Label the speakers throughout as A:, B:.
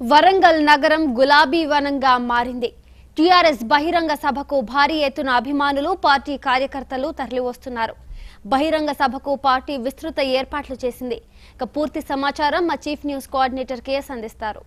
A: వరంగల్ నగరం గులాబీ వనంగా మారింది టీఆర్ఎస్ బహిరంగ సభకు భారీ ఎత్తున అభిమానులు పార్టీ కార్యకర్తలు తరలివస్తున్నారు బహిరంగ సభకు పార్టీ విస్తృత ఏర్పాట్లు చేసింది ఇక పూర్తి సమాచారం మా చీఫ్ న్యూస్ కోఆర్డినేటర్ కేఎస్ అందిస్తారు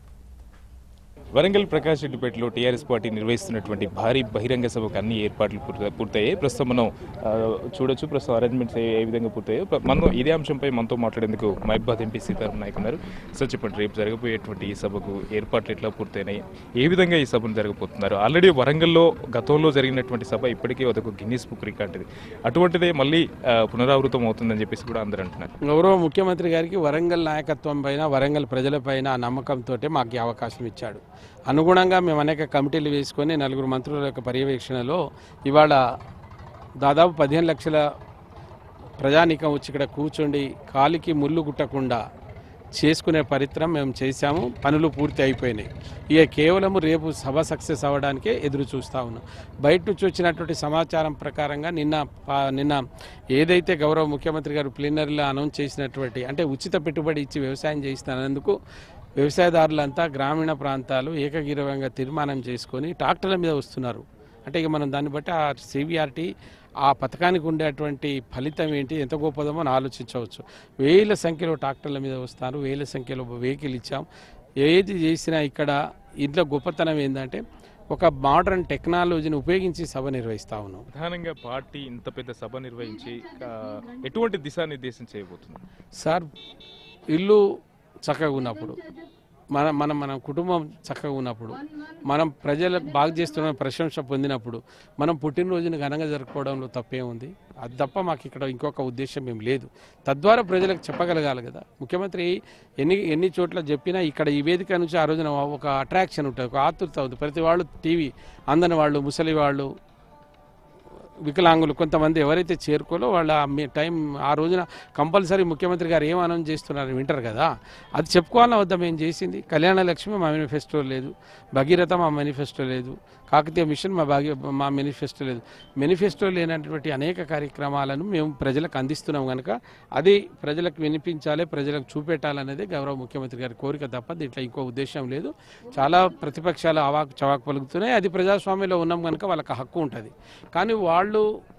B: వరంగల్ ప్రకాష్ రెడ్డిపేటలో టీఆర్ఎస్ పార్టీ నిర్వహిస్తున్నటువంటి భారీ బహిరంగ సభకు అన్ని ఏర్పాట్లు పూర్తి- పూర్తయ్యాయి ప్రస్తుతం మనం ఆ, చూడొచ్చు ప్రస్తుతం అరేంజ్మెంట్స్ ఏ ఏ విధంగా పూర్తయ్యాయి ప్ర- మనం ఇదే అంశంపై మనతో మాట్లాడేందుకు మహిబాద్ ఎంపీ సీతారాం నాయక్ ఉన్నారు సార్ చెప్పండి రేపు జరగబోయేటువంటి ఈ సభకు ఏర్పాట్లు ఎట్లా పూర్తయినాయి ఏ విధంగా ఈ సభను జరగబోతున్నారు ఆల్రెడీ వరంగల్లో గతంలో జరిగినటువంటి సభ ఇప్పటికే అదొక గిన్నీస్ బుక్ రికార్డుది అటువంటిదే మళ్ళీ ఆ, పునరావృతం అవుతుందని చెప్పేసి కూడా అందరూ అంటున్నారు
C: గౌరవ ముఖ్యమంత్రి గారికి వరంగల్ నాయకత్వం పైన వరంగల్ ప్రజలపైన ఆ నమ్మకంతో మాకు ఈ అవకాశం ఇచ్చాడు అనుగుణంగా మేము అనేక కమిటీలు వేసుకొని నలుగురు మంత్రుల యొక్క పర్యవేక్షణలో ఇవాళ దాదాపు పదిహేను లక్షల ప్రజానీకం వచ్చి ఇక్కడ కూర్చుండి కాలికి ముళ్ళు గుట్టకుండా చేసుకునే పరిత్రం మేము చేశాము పనులు పూర్తి అయిపోయినాయి ఇక కేవలము రేపు సభ సక్సెస్ అవ్వడానికే ఎదురు చూస్తూ ఉన్నాం బయట నుంచి వచ్చినటువంటి సమాచారం ప్రకారంగా నిన్న పా- నిన్న ఏదైతే గౌరవ ముఖ్యమంత్రి గారు ప్లీనరీలో అనౌన్స్ చేసినటువంటి అంటే ఉచిత పెట్టుబడి ఇచ్చి వ్యవసాయం చేస్తున్నందుకు వ్యవసాయదారులంతా గ్రామీణ ప్రాంతాలు ఏకగిరవంగా తీర్మానం చేసుకొని ట్రాక్టర్ల మీద వస్తున్నారు అంటే ఇక మనం దాన్ని బట్టి ఆ సివిఆర్టీ ఆ పథకానికి ఉండేటువంటి ఫలితం ఏంటి ఎంత గొప్పదో మనం ఆలోచించవచ్చు వేల సంఖ్యలో ట్రాక్టర్ల మీద వస్తారు వేల సంఖ్యలో వెహికల్ ఇచ్చాం ఏది చేసినా ఇక్కడ ఇంట్లో గొప్పతనం ఏంటంటే ఒక మోడర్న్ టెక్నాలజీని ఉపయోగించి సభ నిర్వహిస్తా ఉన్నాం
B: ప్రధానంగా పార్టీ ఇంత పెద్ద సభ నిర్వహించి ఆ, ఎటువంటి దిశానిర్దేశం చేయబోతుంది
C: సార్ ఇల్లు చక్కగా ఉన్నప్పుడు మన మన మన కుటుంబం చక్కగా ఉన్నప్పుడు మనం ప్రజలకు బాగు చేస్తున్న ప్రశంస పొందినప్పుడు మనం పుట్టినరోజుని ఘనంగా జరుపుకోవడంలో తప్పే ఉంది అది తప్ప మాకు ఇక్కడ ఇంకొక ఉద్దేశం ఏం లేదు తద్వారా ప్రజలకు చెప్పగలగాలి కదా ముఖ్యమంత్రి ఎన్ని ఎన్ని చోట్ల చెప్పినా ఇక్కడ ఈ వేదిక నుంచి ఆ రోజున ఒక అట్రాక్షన్ ఉంటుంది ఒక ఆతృత ఉంది ప్రతి వాళ్ళు టీవీ అందని వాళ్ళు ముసలి వాళ్ళు వికలాంగులు కొంతమంది ఎవరైతే చేరుకోలో వాళ్ళ ఆ మీ- టైం ఆ రోజున కంపల్సరీ ముఖ్యమంత్రి గారు ఏం అనౌన్స్ చేస్తున్నారు వింటారు కదా అది చెప్పుకోవాలన్న వద్ద మేము చేసింది కళ్యాణ లక్ష్మి మా మేనిఫెస్టో లేదు భగీరథ మా మేనిఫెస్టో లేదు కాకతీయ మిషన్ మా భాగ్య మా మేనిఫెస్టో లేదు మేనిఫెస్టో లేనటువంటి అనేక కార్యక్రమాలను మేము ప్రజలకు అందిస్తున్నాం కనుక అది ప్రజలకు వినిపించాలి ప్రజలకు చూపెట్టాలనేది గౌరవ ముఖ్యమంత్రి గారి కోరిక తప్ప దీంట్లో ఇంకో ఉద్దేశం లేదు చాలా ప్రతిపక్షాలు అవాక్ చవాక్ పలుకుతున్నాయి అది ప్రజాస్వామ్యంలో ఉన్నాం కనుక వాళ్ళకి హక్కు ఉంటుంది కానీ వాళ్ళు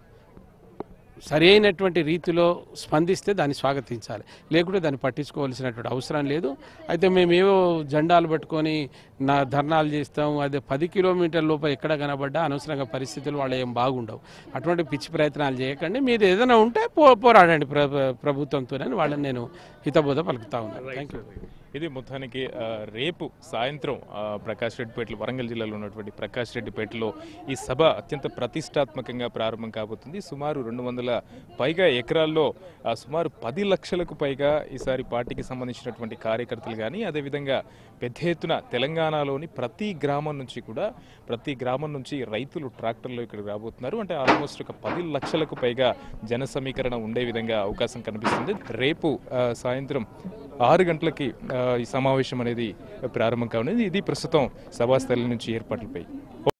C: సరి అయినటువంటి రీతిలో స్పందిస్తే దాన్ని స్వాగతించాలి లేకుంటే దాన్ని పట్టించుకోవాల్సినటువంటి అవసరం లేదు అయితే మేమేవో జెండాలు పట్టుకొని నా ధర్నాలు చేస్తాం అదే పది కిలోమీటర్ల లోపల ఎక్కడ కనబడ్డా అనవసరంగా పరిస్థితులు వాళ్ళు ఏం బాగుండవు అటువంటి పిచ్చి ప్రయత్నాలు చేయకండి మీరు ఏదైనా ఉంటే పో పోరాడండి ప్ర ప్రభుత్వంతోనని వాళ్ళని నేను హితబోధ పలుకుతా ఉన్నాను థ్యాంక్ యూ
B: ఇది మొత్తానికి ఆ, రేపు సాయంత్రం ఆ, ప్రకాష్ రెడ్డిపేటలో వరంగల్ జిల్లాలో ఉన్నటువంటి ప్రకాష్ రెడ్డిపేటలో ఈ సభ అత్యంత ప్రతిష్టాత్మకంగా ప్రారంభం కాబోతుంది సుమారు రెండు వందల పైగా ఎకరాల్లో ఆ, సుమారు పది లక్షలకు పైగా ఈసారి పార్టీకి సంబంధించినటువంటి కార్యకర్తలు కానీ అదేవిధంగా పెద్ద ఎత్తున తెలంగాణలోని ప్రతి గ్రామం నుంచి కూడా ప్రతి గ్రామం నుంచి రైతులు ట్రాక్టర్లో ఇక్కడికి రాబోతున్నారు అంటే ఆల్మోస్ట్ ఒక పది లక్షలకు పైగా జన సమీకరణ ఉండే విధంగా అవకాశం కనిపిస్తుంది రేపు ఆ, సాయంత్రం ఆరు గంటలకి ఆ, ఈ సమావేశం అనేది ప్రారంభం కానుంది ఇది ప్రస్తుతం సభాస్థలి నుంచి ఏర్పాట్లపై